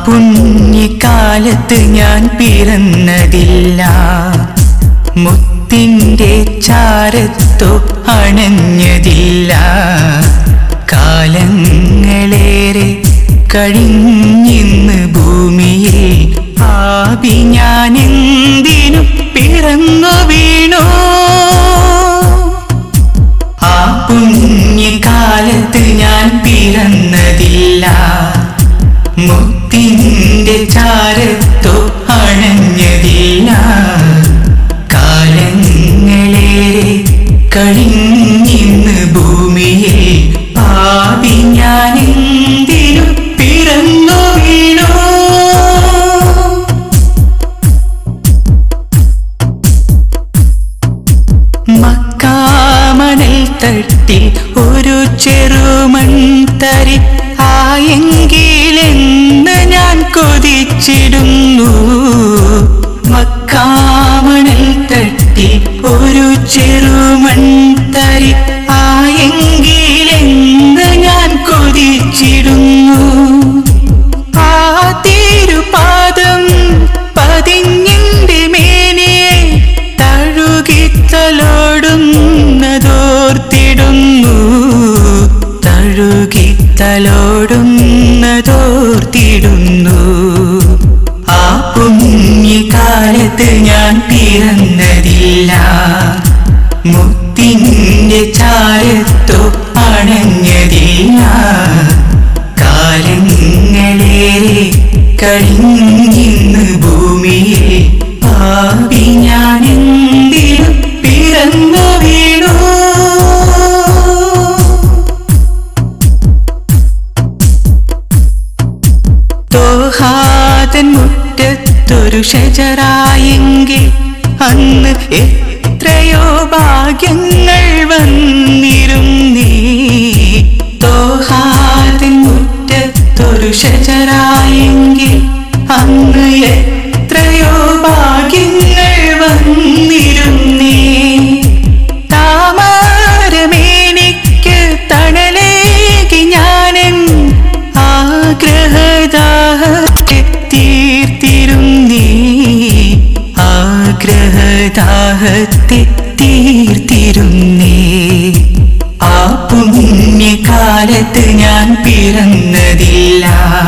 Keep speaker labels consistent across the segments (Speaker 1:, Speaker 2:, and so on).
Speaker 1: പുണ്യകാലത്ത് ഞാൻ പിറന്നതില്ല മുത്തിൻ്റെ ചാരത്തു അണഞ്ഞതില്ല കാലങ്ങളേറെ കഴിഞ്ഞിന്ന് ഭൂമിയിൽ പാപി ഞാൻ എന്തിനു പിറന്നു വീണു ആ പുണ്യകാലത്ത് ഞാൻ പിറന്നതില്ല മുത്തിൻ്റെ ചാരത്തു അണഞ്ഞതില്ല കാലങ്ങളേറെ കഴിഞ്ഞിന്ന് ഭൂമിയിൽ പാപി ഞാൻ എന്തിനു പിറന്നു വീണു മക്കാമണൽ തട്ടിൽ ഒരു ചെറുമൺ തരി ആയെങ്കിലെന്ന് ഞാൻ കൊതിച്ചിടുന്നു മക്കാമണൽ തട്ടിൽ ഒരു ചെറുമൺ തരി ആയെങ്കിലെന്ന് ഞാൻ കൊതിച്ചിടുന്നു ആ തിരുപാദം പതിഞ്ഞിന്റെ മേനിയെ തഴുകിത്തലോടുന്നതോർത്തിടുന്നു തഴുകിത്തലോടുന്നതോർത്തിടുന്നു ആ പുണ്യകാലത്ത് ഞാൻ പിറന്നതില്ല മുത്തിൻ്റെ ചാരത്തു അണഞ്ഞതില്ല കാലങ്ങളേറെ കഴിഞ്ഞിന്ന് ഭൂമിയിൽ പാപി ഞാൻ എന്തിനു പിറന്നു വീണു തോഹാതൻ മുറ്റത്തൊരു ഷജറായെങ്കിൽ അന്ന് എത്രയോ ഭാഗ്യങ്ങൾ വന്നിരുന്നേ തോഹാതൻ മുറ്റത്തൊരു ഷജറായെങ്കിൽ അന്ന് എത്രയോ ഭാഗ്യങ്ങൾ വന്നിരുന്നേ താമരമേനിക്ക് തണലേകി ഞാനൻ ആഗ്രഹദാഹത്തെ തീർത്തിരുന്നേ ആഗ്രഹദാഹത്തെ തീർത്തിരുന്നേ ആ പുണ്യകാലത്ത് ഞാൻ പിറന്നതില്ല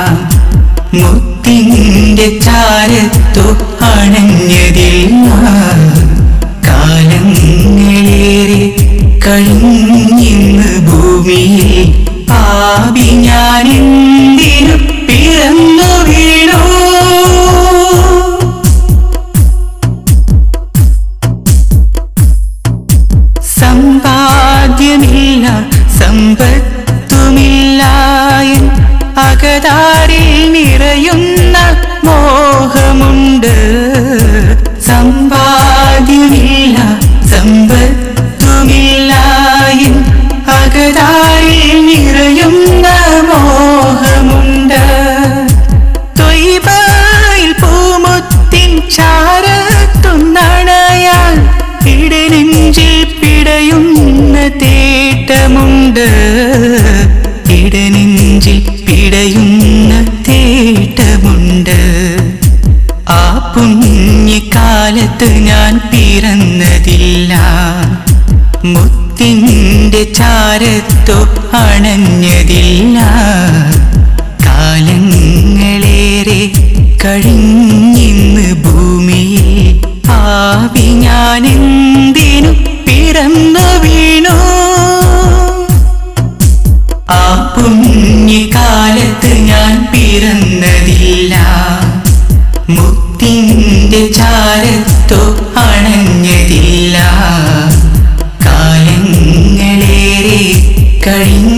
Speaker 1: മുത്തിൻ്റെ ചാരത്തു അണഞ്ഞതില്ല കാലങ്ങളേറെ കഴിഞ്ഞിന്ന് ഭൂമിയിൽ പാപി ഞാൻ എന്തിനു പിറന്നു വീണു സമ്പാദ്യമില്ല സമ്പത്തുമില്ല എൻ അകതാരിൽ നിറയുന്ന മോഹമുണ്ട് സമ്പാദ്യമില്ല സമ്പത്തുമില്ല എൻ അകതാരിൽ നിറയുന്ന മോഹമുണ്ട് തൊയ്ബയിൽ പൂമുത്തിൻ ചാരത്തുന്നണയാൽ ഇടനെഞ്ചിൽ പിടയുന്ന തേട്ടമുണ്ട് ഇടനെഞ്ചിൽ പിടയുന്ന തേട്ടമുണ്ട് ആ പുണ്യകാലത്ത് ഞാൻ പിറന്നതില്ല മുത്തിൻ്റെ ചാരത്തു അണഞ്ഞതില്ല കാലങ്ങളേറെ കഴിഞ്ഞിന്ന് ഭൂമിയിൽ ആവി ഞാൻ എന്തിനു പിറന്നു വീണു ആ പുണ്യകാലത്ത് ഞാൻ പിറന്നതില്ല മുത്തിൻ്റെ ചാരത്തു അണഞ്ഞതില്ല കാലങ്ങളേറെ കഴിഞ്ഞ